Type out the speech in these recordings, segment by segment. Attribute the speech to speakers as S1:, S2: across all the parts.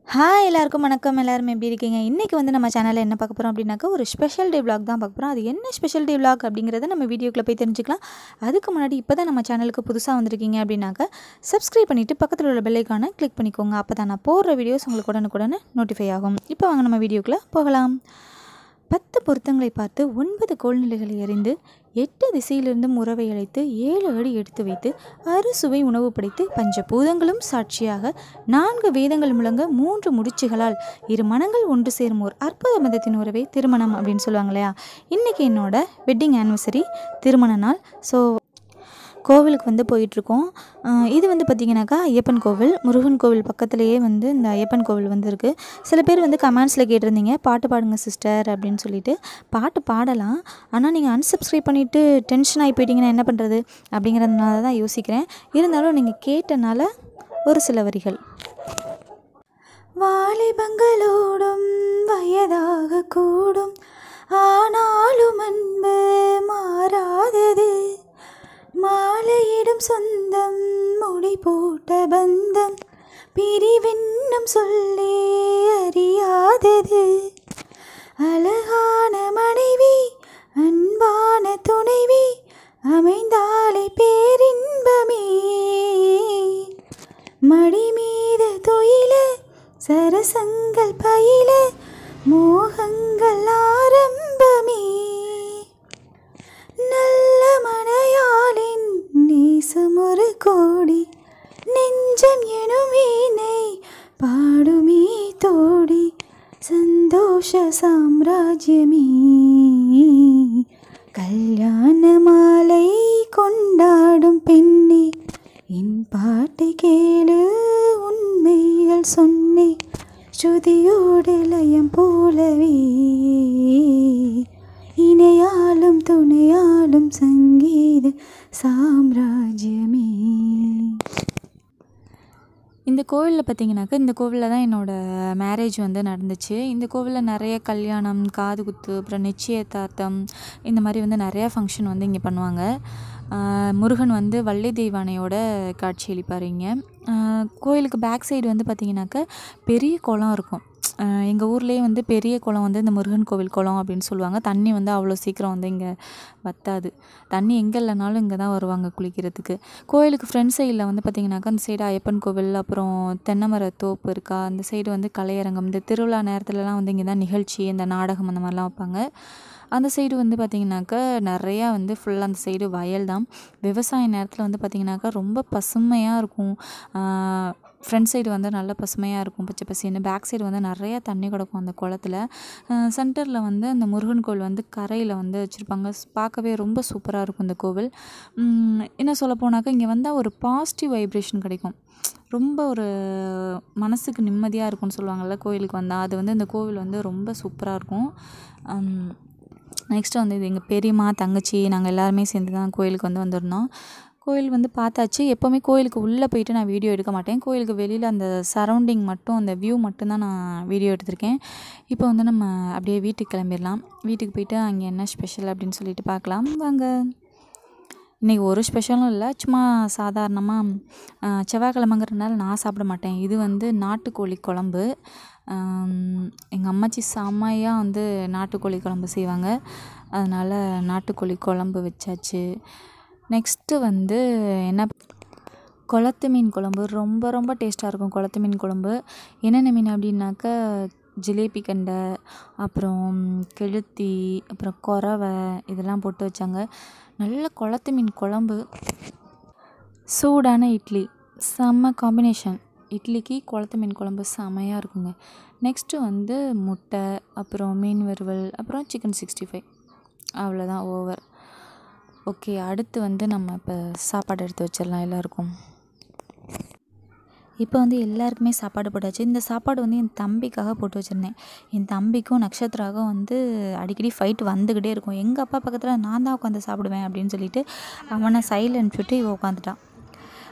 S1: Hi எல்லாருக்கும் வணக்கம் எல்லாரும் எப்படி இருக்கீங்க இன்றைக்கி வந்து நம்ம சேனலில் என்ன பார்க்க போகிறோம் அப்படின்னாக்கா ஒரு ஸ்பெஷல் டே vlog தான் பார்க்க போகிறோம் அது என்ன ஸ்பெஷல் டே vlog அப்படிங்கிறத நம்ம வீடியோக்குள்ளே போய் தெரிஞ்சுக்கலாம் அதுக்கு முன்னாடி இப்போ தான் நம்ம சேனலுக்கு புதுசாக வந்திருக்கீங்க அப்படின்னாக்கா சப்ஸ்கிரைப் பண்ணிவிட்டு பக்கத்தில் உள்ள பெல்லைக்கான கிளிக் பண்ணிக்கோங்க அப்போ தான் நான் போடுற வீடியோஸ் உங்களுக்கு உடனுக்குடனே நோட்டிஃபை ஆகும் இப்போ வாங்க நம்ம வீடியோக்குள்ளே போகலாம் பத்து பொருத்தங்களை பார்த்து ஒன்பது கோள்நிலைகளை எறிந்து எட்டு திசையிலிருந்தும் உறவை அழைத்து ஏழு அடி எடுத்து வைத்து அறுசுவை உணவு படைத்து பஞ்சபூதங்களும் சாட்சியாக நான்கு வேதங்கள் முழங்க மூன்று முடிச்சுகளால் இரு மனங்கள் ஒன்று சேரும் ஒரு அற்புத மதத்தின் உறவே திருமணம் அப்படின்னு சொல்லுவாங்க இல்லையா இன்றைக்கி என்னோட வெட்டிங் ஆனிவர்சரி திருமண நாள் ஸோ கோவிலுக்கு வந்து போயிட்டுருக்கோம் அஹ் இது வந்து பார்த்திங்கனாக்கா ஐயப்பன் கோவில் முருகன் கோவில் பக்கத்துலேயே வந்து இந்த ஐயப்பன் கோவில் வந்து இருக்குது சில பேர் வந்து கமெண்ட்ஸில் கேட்டிருந்தீங்க பாட்டு பாடுங்க சிஸ்டர் அப்படின்னு சொல்லிட்டு பாட்டு பாடலாம் ஆனால் நீங்கள் unsubscribe பண்ணிவிட்டு டென்ஷன் ஆகி போயிட்டீங்கன்னா என்ன பண்ணுறது அப்படிங்கிறதுனால தான் யோசிக்கிறேன் இருந்தாலும் நீங்கள் கேட்டனால ஒரு சில வரிகள் வாலிபங்களோடும் வயதாக கூடும் ஆனாலும் அன்பு மாறாதது மாலையிடும் சொந்தம் முடி போட்ட பந்தம் பிரிவென்னும் சொல்லி அறியாதது அழகான மனைவி அன்பான துணைவி அமைந்தாலே பேரின்பமே மடி மீது துயில சரசங்கள் பயில மோகங்கள் ஆரம்பமே நல்ல மனையாளின் நேசம் ஒரு கோடி நெஞ்சம் எனும் வீணை பாடுமே தோடி சந்தோஷ சாம்ராஜ்யமே கல்யாண மாலை கொண்டாடும் பெண்ணே என் பாட்டை கேளு உண்மைகள் சொன்னே ஸ்ருதியோடு லயம் போலவே இணையாலும் துணையாலும் சங்கீத சாம்ராஜ்யமே இந்த கோவிலில் பார்த்தீங்கன்னாக்கா இந்த கோவிலில் தான் என்னோடய மேரேஜ் வந்து நடந்துச்சு இந்த கோவிலில் நிறைய கல்யாணம் காது குத்து அப்புறம் நிச்சயதார்த்தம் இந்த மாதிரி வந்து நிறையா ஃபங்க்ஷன் வந்து இங்கே பண்ணுவாங்க ஆஹ் முருகன் வந்து வள்ளி தெய்வானையோட காட்சியளிப்பார் இங்கே ஆஹ் கோயிலுக்கு பேக் சைடு வந்து பார்த்திங்கனாக்கா பெரிய குளம் இருக்கும் எங்கள் ஊர்லேயே வந்து பெரிய குளம் வந்து இந்த முருகன் கோவில் குளம் அப்படின்னு சொல்லுவாங்க தண்ணி வந்து அவ்வளோ சீக்கிரம் வந்து இங்கே வத்தாது தண்ணி எங்கே இல்லைனாலும் இங்கே தான் வருவாங்க குளிக்கிறதுக்கு கோயிலுக்கு ஃப்ரண்ட் சைடில் வந்து பார்த்திங்கனாக்கா அந்த சைடு ஐயப்பன் கோவில் அப்புறம் தென்னைமர தோப்பு இருக்கா அந்த சைடு வந்து கலையரங்கம் இந்த திருவிழா நேரத்துலலாம் வந்து இங்கே தான் நிகழ்ச்சி இந்த நாடகம் அந்த மாதிரிலாம் வைப்பாங்க அந்த சைடு வந்து பார்த்திங்கனாக்கா நிறையா வந்து ஃபுல்லாக அந்த சைடு வயல் தான் விவசாய நேரத்தில் வந்து பார்த்திங்கனாக்கா ரொம்ப பசுமையாக இருக்கும் ஃப்ரண்ட் சைடு வந்து நல்ல பசுமையாக இருக்கும் பச்சை பசேன்னு பேக் சைடு வந்து நிறையா தண்ணி கிடக்கும் அந்த குளத்துல சென்டரில் வந்து அந்த முருகன் கோவில் வந்து கரையில் வந்து வச்சுருப்பாங்க பார்க்கவே ரொம்ப சூப்பராக இருக்கும் இந்த கோவில் உம், என்ன சொல்ல போனாக்கா இங்கே வந்தால் ஒரு பாசிட்டிவ் வைப்ரேஷன் கிடைக்கும் ரொம்ப ஒரு மனசுக்கு நிம்மதியாக இருக்கும்னு சொல்லுவாங்கள்ல கோயிலுக்கு வந்தால் அது வந்து இந்த கோவில் வந்து ரொம்ப சூப்பராக இருக்கும் உம், நெக்ஸ்ட்டு வந்து இது எங்கள் பெரியம்மா தங்கச்சி நாங்கள் எல்லாருமே சேர்ந்து தான் கோயிலுக்கு வந்து வந்திருந்தோம் கோயில் வந்து பார்த்தாச்சு எப்போவுமே கோயிலுக்கு உள்ளே போயிட்டு நான் வீடியோ எடுக்க மாட்டேன் கோயிலுக்கு வெளியில் அந்த சரௌண்டிங் மட்டும் அந்த வியூ மட்டும்தான் நான் வீடியோ எடுத்திருக்கேன் இப்போ வந்து நம்ம அப்படியே வீட்டுக்கு கிளம்பிடலாம் வீட்டுக்கு போயிட்டு அங்கே என்ன ஸ்பெஷல் அப்படின்னு சொல்லிட்டு பார்க்கலாம் வாங்க இன்றைக்கி ஒரு ஸ்பெஷலும் இல்லை சும்மா சாதாரணமாக செவ்வாய்க்கிழமைங்கிறதுனால நான் சாப்பிட மாட்டேன் இது வந்து நாட்டுக்கோழி குழம்பு எங்கள் அம்மாச்சி செம்மையாக வந்து நாட்டுக்கோழி குழம்பு செய்வாங்க அதனால் நாட்டுக்கோழி குழம்பு வச்சாச்சு நெக்ஸ்ட்டு வந்து என்ன குளத்து மீன் குழம்பு ரொம்ப ரொம்ப டேஸ்ட்டாக இருக்கும் குளத்து மீன் குழம்பு என்னென்ன மீன் அப்படின்னாக்கா ஜிலேபி கண்டை அப்புறம் கெளுத்தி அப்புறம் கொரவை இதெல்லாம் போட்டு வச்சாங்க நல்ல குளத்து மீன் குழம்பு சூடான இட்லி செம்ம காம்பினேஷன் இட்லிக்கு குளத்து மீன் குழம்பு செமையாக இருக்குங்க நெக்ஸ்ட்டு வந்து முட்டை அப்புறம் மீன் வறுவல் அப்புறம் சிக்கன் சிக்ஸ்டி ஃபைவ் அவ்வளோதான் ஓவர் ஓகே அடுத்து வந்து நம்ம இப்போ சாப்பாடு எடுத்து வச்சிடலாம் எல்லாருக்கும் இப்போ வந்து எல்லாருக்குமே சாப்பாடு போட்டாச்சு இந்த சாப்பாடு வந்து என் தம்பிக்காக போட்டு வச்சுருந்தேன் என் தம்பிக்கும் நக்ஷத்ராவுக்கும் வந்து அடிக்கடி ஃபைட் வந்துக்கிட்டே இருக்கும் எங்கள் அப்பா பக்கத்தில் நான் தான் உட்காந்து சாப்பிடுவேன் அப்படின்னு சொல்லிட்டு அவனை சைடில் அனுப்பிச்சுட்டு இவ உட்காந்துட்டான்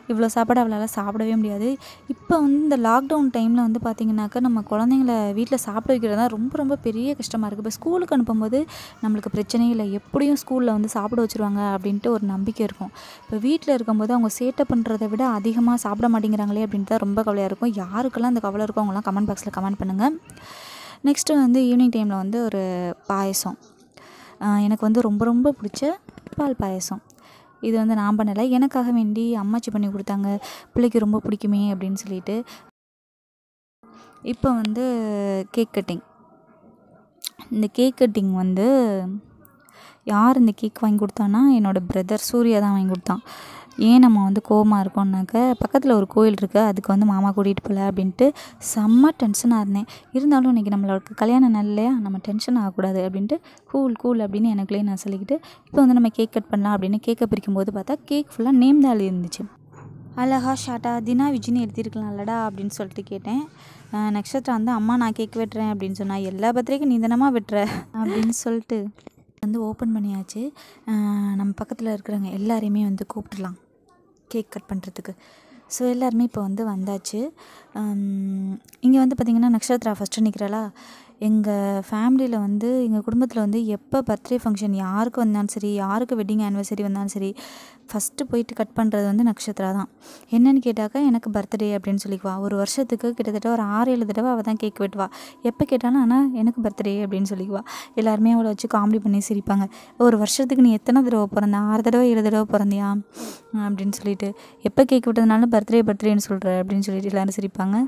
S1: இவ்வளோ சாப்பாடு அவளால் சாப்பிடவே முடியாது இப்போ வந்து இந்த லாக்டவுன் டைமில் வந்து பார்த்திங்கனாக்கா நம்ம குழந்தைங்கள வீட்டில் சாப்பிட வைக்கிறது தான் ரொம்ப ரொம்ப பெரிய கஷ்டமாக இருக்குது இப்போ ஸ்கூலுக்கு அனுப்பும்போது நம்மளுக்கு பிரச்சனையே இல்லை எப்படியும் ஸ்கூலில் வந்து சாப்பிட வச்சுருவாங்க அப்படின்ட்டு ஒரு நம்பிக்கை இருக்கும் இப்போ வீட்டில் இருக்கும்போது அவங்க சேட்டை பண்ணுறதை விட அதிகமாக சாப்பிட மாட்டேங்கிறாங்களே அப்படின்ட்டு தான் ரொம்ப கவலையாக இருக்கும் யாருக்கெல்லாம் அந்த கவலை இருக்கோ அவங்களாம் கமெண்ட் பாக்ஸில் கமெண்ட் பண்ணுங்கள் நெக்ஸ்ட்டு வந்து ஈவினிங் டைமில் வந்து ஒரு பாயசம் ஆஹ் எனக்கு வந்து ரொம்ப ரொம்ப பிடிச்ச பால் பாயசம் இது வந்து நான் பண்ணலை எனக்காக வேண்டி அம்மாச்சி பண்ணி கொடுத்தாங்க பிள்ளைக்கு ரொம்ப பிடிக்குமே அப்படின்னு சொல்லிட்டு இப்போ வந்து கேக் கட்டிங் இந்த கேக் கட்டிங் வந்து யார் இந்த கேக் வாங்கி கொடுத்தான்னா என்னோடய பிரதர் சூர்யா தான் வாங்கி கொடுத்தான் ஏன் நம்ம வந்து கோவமாக இருக்கோம்னாக்க பக்கத்தில் ஒரு கோயில் இருக்குது அதுக்கு வந்து மாமா கூட்டிகிட்டு போகல அப்படின்ட்டு செம்ம டென்ஷனாக இருந்தேன் இருந்தாலும் இன்றைக்கி நம்மளோட கல்யாணம் நாள் இல்லையா நம்ம டென்ஷன் ஆகக்கூடாது அப்படின்ட்டு கூல் கூல் அப்படின்னு எனக்குள்ளே நான் சொல்லிக்கிட்டு இப்போ வந்து நம்ம கேக் கட் பண்ணலாம் அப்படின்னு கேக்கை பிரிக்கும்போது பார்த்தா கேக் ஃபுல்லாக நேம் தான் இருந்துச்சு அழகா ஷார்ட்டா தினா விஜின்னு எழுதியிருக்கலாம்லடா அப்படின்னு சொல்லிட்டு கேட்டேன் அஹ் நக்ஷத்ரா வந்து அம்மா நான் கேக் வெட்டுறேன் அப்படின்னு சொன்னா எல்லா பர்த்டேக்கும் நீ தானம்மா வெட்டுற அப்படின்னு சொல்லிட்டு வந்து ஓப்பன் பண்ணியாச்சு அஹ் நம்ம பக்கத்தில் இருக்கிறவங்க எல்லாரையுமே வந்து கூப்பிட்டுலாம் கேக் கட் பண்ணுறதுக்கு ஸோ எல்லாருமே இப்போ வந்து வந்தாச்சு இங்கே வந்து பார்த்திங்கன்னா நக்ஷத்ரா ஃபஸ்ட்டு நிற்கிறாளா எங்கள் ஃபேமிலியில் வந்து எங்கள் குடும்பத்தில் வந்து எப்போ பர்த்டே ஃபங்க்ஷன் யாருக்கு வந்தாலும் சரி யாருக்கு வெட்டிங் ஆனிவர்சரி வந்தாலும் சரி ஃபஸ்ட்டு போயிட்டு கட் பண்ணுறது வந்து நக்ஷத்ரா தான் என்னன்னு கேட்டாக்கா எனக்கு பர்த்டே அப்படின்னு சொல்லிக்குவா ஒரு வருஷத்துக்கு கிட்டத்தட்ட ஒரு ஆறு ஏழு தடவை அவள் தான் கேக் வெட்டுவா எப்போ கேட்டாலும் ஆனால் எனக்கு பர்த்டே அப்படின்னு சொல்லிக்குவா எல்லாருமே அவளை வச்சு காமெடி பண்ணி சிரிப்பாங்க ஒரு வருஷத்துக்கு நீ எத்தனை தடவை பிறந்த ஆறு தடவை ஏழு தடவை பிறந்தியா அப்படின்னு சொல்லிட்டு எப்போ கேக் விட்டதுனால பர்த்டே பர்த்டேன்னு சொல்கிற அப்படின்னு சொல்லிட்டு எல்லாரும் சிரிப்பாங்க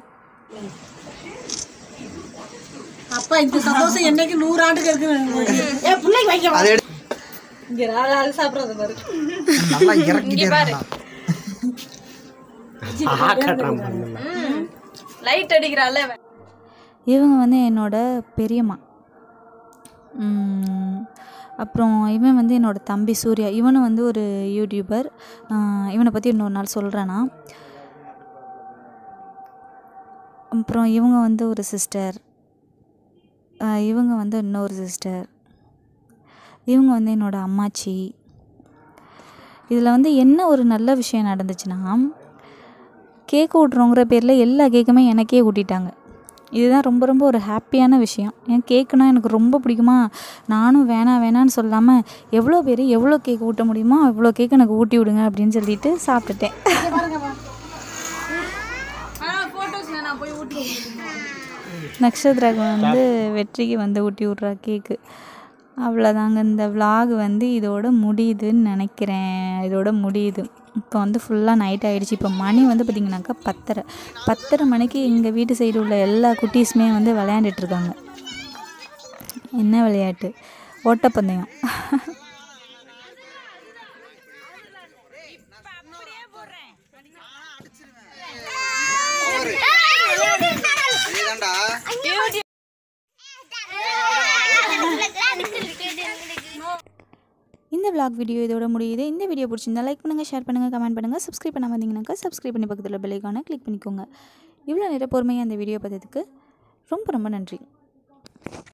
S2: அப்பா இந்த சந்தோஷம் என்னைக்கு நூறாண்டுக்கு இருக்கு ஏ பிள்ளைக்கு வைக்க இங்க நாலு ஆள் சாப்பிடுறது பாரு
S3: நல்லா இறக்கிட்டே இருந்தா.
S2: லைட் அடிக்கிறாள்
S1: இவங்க வந்து என்னோட பெரியம்மா உம், அப்புறம் இவன் வந்து என்னோட தம்பி சூர்யா இவனும் வந்து ஒரு யூடியூபர் ஆஹ் இவனை பற்றி இன்னொரு நாள் சொல்கிறேன் நான் அப்புறம் இவங்க வந்து ஒரு சிஸ்டர் இவங்க வந்து இன்னொரு சிஸ்டர் இவங்க வந்து என்னோட அம்மாச்சி இதில் வந்து என்ன ஒரு நல்ல விஷயம் நடந்துச்சுன்னா கேக் ஊட்டுறோங்கிற பேரில் எல்லா கேக்குமே எனக்கே ஊட்டிட்டாங்க இதுதான் ரொம்ப ரொம்ப ஒரு ஹாப்பியான விஷயம் ஏன் கேக்குனா எனக்கு ரொம்ப பிடிக்குமா நானும் வேணாம் வேணான்னு சொல்லாமல் எவ்வளோ பேர் எவ்வளோ கேக் ஊட்ட முடியுமோ அவ்வளோ கேக் எனக்கு ஊட்டி விடுங்க அப்படின்னு சொல்லிட்டு சாப்பிட்டுட்டேன்
S2: நான் போய் ஊட்டி
S1: நக்ஷத்ராக்கு வந்து வெற்றிக்கு வந்து ஊட்டி விட்றா கேக்கு அவ்வளோதாங்க இந்த vlog வந்து இதோட முடியுதுன்னு நினைக்கிறேன் இதோட முடியுது இப்போ வந்து ஃபுல்லாக நைட் ஆகிடுச்சு இப்போ மணி வந்து பார்த்திங்கனாக்கா பத்தரை பத்தரை மணிக்கு எங்கள் வீட்டு சைடு உள்ள எல்லா குட்டீஸுமே வந்து விளையாண்டுட்டு இருக்காங்க என்ன விளையாட்டு ஓட்டப்பந்தயம்
S3: அதேதான்டா
S1: இந்த vlog வீடியோ இதோட முடியுது இந்த வீடியோ பிடிச்சிருந்தா லைக் பண்ணுங்கள் ஷேர் பண்ணுங்கள் கமெண்ட் பண்ணுங்கள் சப்ஸ்கிரைப் பண்ணாம வந்தீங்கன்னாக்கா சப்ஸ்கிரைப் பண்ணி பக்கத்தில் பெல்லைக்கான கிளிக் பண்ணிக்கோங்க இவ்வளோ நேரம் பொறுமையாக அந்த வீடியோ பார்த்ததுக்கு ரொம்ப ரொம்ப நன்றி